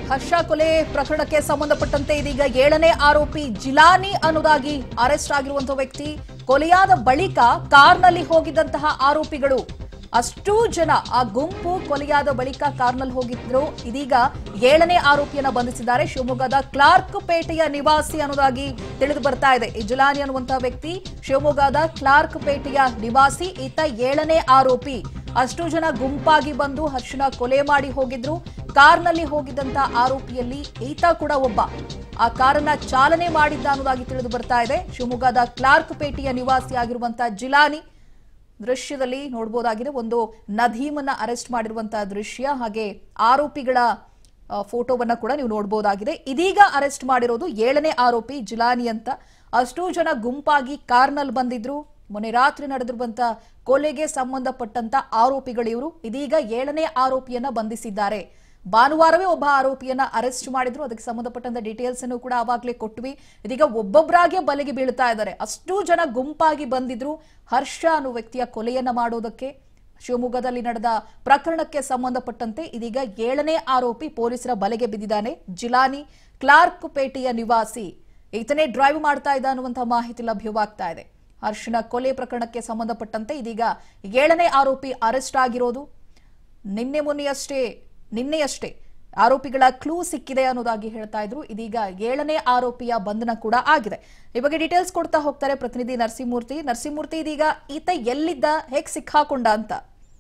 ಹರ್ಷ ಕೊಲೆ ಪ್ರಕರಣಕ್ಕೆ ಸಂಬಂಧಪಟ್ಟಂತೆ ಇದೀಗ ಏಳನೇ ಆರೋಪಿ ಜಿಲಾನಿ ಅನ್ನೋದಾಗಿ ಅರೆಸ್ಟ್ ಆಗಿರುವಂತಹ ವ್ಯಕ್ತಿ ಕೊಲೆಯಾದ ಬಳಿಕ ಕಾರ್ನಲ್ಲಿ ಹೋಗಿದ್ದಂತಹ ಆರೋಪಿಗಳು ಅಷ್ಟೂ ಜನ ಆ ಗುಂಪು ಕೊಲೆಯಾದ ಬಳಿಕ ಕಾರ್ನಲ್ಲಿ ಹೋಗಿದ್ರು ಇದೀಗ ಏಳನೇ ಆರೋಪಿಯನ್ನ ಬಂಧಿಸಿದ್ದಾರೆ ಶಿವಮೊಗ್ಗದ ಕ್ಲಾರ್ಕ್ ಪೇಟೆಯ ನಿವಾಸಿ ಅನ್ನೋದಾಗಿ ತಿಳಿದು ಬರ್ತಾ ಇದೆ ಈ ಜಿಲಾನಿ ಅನ್ನುವಂತಹ ವ್ಯಕ್ತಿ ಶಿವಮೊಗ್ಗದ ಕ್ಲಾರ್ಕ್ ಪೇಟೆಯ ನಿವಾಸಿ ಈತ ಏಳನೇ ಆರೋಪಿ ಅಷ್ಟು ಜನ ಗುಂಪಾಗಿ ಬಂದು ಹರ್ಷನ ಕೊಲೆ ಮಾಡಿ ಹೋಗಿದ್ರು ಕಾರ್ನಲ್ಲಿ ಹೋಗಿದ್ದಂತ ಆರೋಪಿಯಲ್ಲಿ ಈತ ಕೂಡ ಒಬ್ಬ ಆ ಕಾರನ್ನ ಚಾಲನೆ ಮಾಡಿದ್ದ ಅನ್ನೋದಾಗಿ ತಿಳಿದು ಬರ್ತಾ ಇದೆ ಶಿವಮೊಗ್ಗದ ಕ್ಲಾರ್ಕ್ ಪೇಟೆಯ ನಿವಾಸಿ ಆಗಿರುವಂತಹ ಜಿಲಾನಿ ದೃಶ್ಯದಲ್ಲಿ ನೋಡಬಹುದಾಗಿದೆ ಒಂದು ನದೀಮನ್ನ ಅರೆಸ್ಟ್ ಮಾಡಿರುವಂತಹ ದೃಶ್ಯ ಹಾಗೆ ಆರೋಪಿಗಳ ಆ, ಫೋಟೋವನ್ನ ಕೂಡ ನೀವು ನೋಡಬಹುದಾಗಿದೆ ಇದೀಗ ಅರೆಸ್ಟ್ ಮಾಡಿರೋದು ಏಳನೇ ಆರೋಪಿ ಜಿಲಾನಿ ಅಂತ ಅಷ್ಟೂ ಜನ ಗುಂಪಾಗಿ ಕಾರ್ನಲ್ಲಿ ಬಂದಿದ್ರು ಮೊನ್ನೆ ರಾತ್ರಿ ನಡೆದಿರುವಂತ ಕೊಲೆಗೆ ಸಂಬಂಧಪಟ್ಟಂತ ಆರೋಪಿಗಳು ಇವರು ಇದೀಗ ಏಳನೇ ಆರೋಪಿಯನ್ನ ಬಂಧಿಸಿದ್ದಾರೆ ಭಾನುವಾರವೇ ಒಬ್ಬ ಆರೋಪಿಯನ್ನ ಅರೆಸ್ಟ್ ಮಾಡಿದ್ರು ಅದಕ್ಕೆ ಸಂಬಂಧಪಟ್ಟಂತ ಡೀಟೇಲ್ಸ್ ಅನ್ನು ಕೂಡ ಅವಾಗಲೇ ಕೊಟ್ವಿ ಇದೀಗ ಒಬ್ಬೊಬ್ಬರಾಗೆ ಬಲೆಗೆ ಬೀಳ್ತಾ ಇದ್ದಾರೆ ಅಷ್ಟೂ ಜನ ಗುಂಪಾಗಿ ಬಂದಿದ್ರು ಹರ್ಷ ಅನ್ನೋ ವ್ಯಕ್ತಿಯ ಕೊಲೆಯನ್ನ ಮಾಡೋದಕ್ಕೆ ಶಿವಮೊಗ್ಗದಲ್ಲಿ ನಡೆದ ಪ್ರಕರಣಕ್ಕೆ ಸಂಬಂಧಪಟ್ಟಂತೆ ಇದೀಗ ಏಳನೇ ಆರೋಪಿ ಪೊಲೀಸರ ಬಲೆಗೆ ಬಿದ್ದಿದ್ದಾನೆ ಜಿಲಾನಿ ಕ್ಲಾರ್ಕ್ ಪೇಟೆಯ ನಿವಾಸಿ ಈತನೇ ಡ್ರೈವ್ ಮಾಡ್ತಾ ಇದ್ದ ಅನ್ನುವಂತಹ ಮಾಹಿತಿ ಲಭ್ಯವಾಗ್ತಾ ಇದೆ ಹರ್ಷನ ಕೊಲೆ ಪ್ರಕರಣಕ್ಕೆ ಸಂಬಂಧಪಟ್ಟಂತೆ ಇದೀಗ ಏಳನೇ ಆರೋಪಿ ಅರೆಸ್ಟ್ ಆಗಿರೋದು ನಿನ್ನೆ ಮೊನ್ನೆಯಷ್ಟೇ ನಿನ್ನೆಯಷ್ಟೇ ಆರೋಪಿಗಳ ಕ್ಲೂ ಸಿಕ್ಕಿದೆ ಅನ್ನೋದಾಗಿ ಹೇಳ್ತಾ ಇದ್ರು ಇದೀಗ ಏಳನೇ ಆರೋಪಿಯ ಬಂಧನ ಕೂಡ ಆಗಿದೆ ಈ ಬಗ್ಗೆ ಡೀಟೇಲ್ಸ್ ಕೊಡ್ತಾ ಹೋಗ್ತಾರೆ ಪ್ರತಿನಿಧಿ ನರಸಿಂಹಮೂರ್ತಿ ನರಸಿಂಹಮೂರ್ತಿ ಇದೀಗ ಈತ ಎಲ್ಲಿದ್ದ ಹೇಗ್ ಸಿಕ್ಕಾಕೊಂಡ ಅಂತ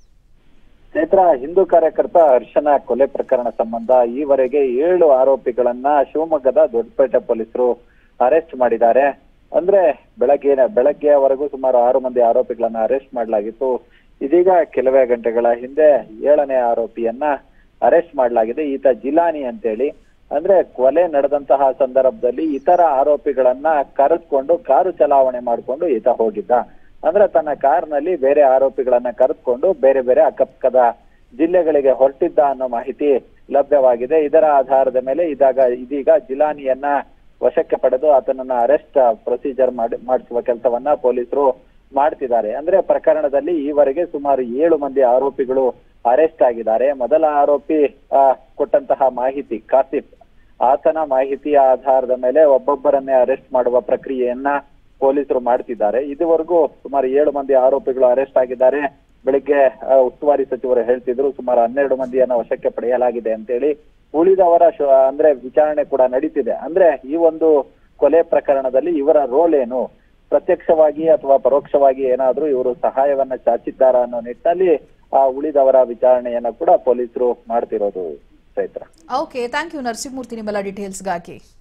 ಚೈತ್ರ ಹಿಂದೂ ಕಾರ್ಯಕರ್ತ ಹರ್ಷನ ಕೊಲೆ ಪ್ರಕರಣ ಸಂಬಂಧ ಈವರೆಗೆ ಏಳು ಆರೋಪಿಗಳನ್ನ ಶಿವಮೊಗ್ಗದ ದೊಡ್ಡಪೇಟೆ ಪೊಲೀಸರು ಅರೆಸ್ಟ್ ಮಾಡಿದ್ದಾರೆ ಅಂದ್ರೆ ಬೆಳಗ್ಗೆ ಬೆಳಗ್ಗೆವರೆಗೂ ಸುಮಾರು ಆರು ಮಂದಿ ಆರೋಪಿಗಳನ್ನ ಅರೆಸ್ಟ್ ಮಾಡಲಾಗಿತ್ತು ಇದೀಗ ಕೆಲವೇ ಗಂಟೆಗಳ ಹಿಂದೆ ಏಳನೇ ಆರೋಪಿಯನ್ನ ಅರೆಸ್ಟ್ ಮಾಡಲಾಗಿದೆ ಈತ ಜಿಲಾನಿ ಅಂತೇಳಿ ಅಂದ್ರೆ ಕೊಲೆ ನಡೆದಂತಹ ಸಂದರ್ಭದಲ್ಲಿ ಇತರ ಆರೋಪಿಗಳನ್ನ ಕರೆದುಕೊಂಡು ಕಾರು ಚಲಾವಣೆ ಮಾಡಿಕೊಂಡು ಈತ ಹೋಗಿದ್ದ ಅಂದ್ರೆ ತನ್ನ ಕಾರ್ನಲ್ಲಿ ಬೇರೆ ಆರೋಪಿಗಳನ್ನ ಕರೆದುಕೊಂಡು ಬೇರೆ ಬೇರೆ ಅಕ್ಕಪಕ್ಕದ ಜಿಲ್ಲೆಗಳಿಗೆ ಹೊರಟಿದ್ದ ಅನ್ನೋ ಮಾಹಿತಿ ಲಭ್ಯವಾಗಿದೆ ಇದರ ಆಧಾರದ ಮೇಲೆ ಇದಾಗ ಇದೀಗ ಜಿಲಾನಿಯನ್ನ ವಶಕ್ಕೆ ಪಡೆದು ಆತನನ್ನ ಅರೆಸ್ಟ್ ಪ್ರೊಸೀಜರ್ ಮಾಡಿ ಮಾಡಿಸುವ ಕೆಲಸವನ್ನ ಪೊಲೀಸರು ಮಾಡ್ತಿದ್ದಾರೆ ಅಂದ್ರೆ ಪ್ರಕರಣದಲ್ಲಿ ಈವರೆಗೆ ಸುಮಾರು ಏಳು ಮಂದಿ ಆರೋಪಿಗಳು ಅರೆಸ್ಟ್ ಆಗಿದ್ದಾರೆ ಮೊದಲ ಆರೋಪಿ ಆ, ಕೊಟ್ಟಂತಹ ಮಾಹಿತಿ ಕಾಸಿಫ್ ಆತನ ಮಾಹಿತಿಯ ಆಧಾರದ ಮೇಲೆ ಒಬ್ಬೊಬ್ಬರನ್ನೇ ಅರೆಸ್ಟ್ ಮಾಡುವ ಪ್ರಕ್ರಿಯೆಯನ್ನ ಪೊಲೀಸರು ಮಾಡ್ತಿದ್ದಾರೆ ಇದುವರೆಗೂ ಸುಮಾರು ಏಳು ಮಂದಿ ಆರೋಪಿಗಳು ಅರೆಸ್ಟ್ ಆಗಿದ್ದಾರೆ ಬೆಳಿಗ್ಗೆ ಆ, ಉಸ್ತುವಾರಿ ಸಚಿವರು ಹೇಳ್ತಿದ್ರು ಸುಮಾರು ಹನ್ನೆರಡು ಮಂದಿಯನ್ನ ವಶಕ್ಕೆ ಪಡೆಯಲಾಗಿದೆ ಅಂತೇಳಿ ಉಳಿದವರ ಶು- ಅಂದ್ರೆ ವಿಚಾರಣೆ ಕೂಡ ನಡೀತಿದೆ ಅಂದ್ರೆ ಈ ಒಂದು ಕೊಲೆ ಪ್ರಕರಣದಲ್ಲಿ ಇವರ ರೋಲ್ ಏನು ಪ್ರತ್ಯಕ್ಷವಾಗಿ ಅಥವಾ ಪರೋಕ್ಷವಾಗಿ ಏನಾದ್ರೂ ಇವರು ಸಹಾಯವನ್ನ ಚಾಚಿದ್ದಾರಾ ಅನ್ನೋ ನಿಟ್ಟಿನಲ್ಲಿ ಆ ಉಳಿದವರ ವಿಚಾರಣೆಯನ್ನ ಕೂಡ ಪೊಲೀಸರು ಮಾಡ್ತಿರೋದು Chaitra okay thank you Narasimhamurthy ನಿಮ್ಮೆಲ್ಲ ಡೀಟೇಲ್ಸ್ಗಾಗಿ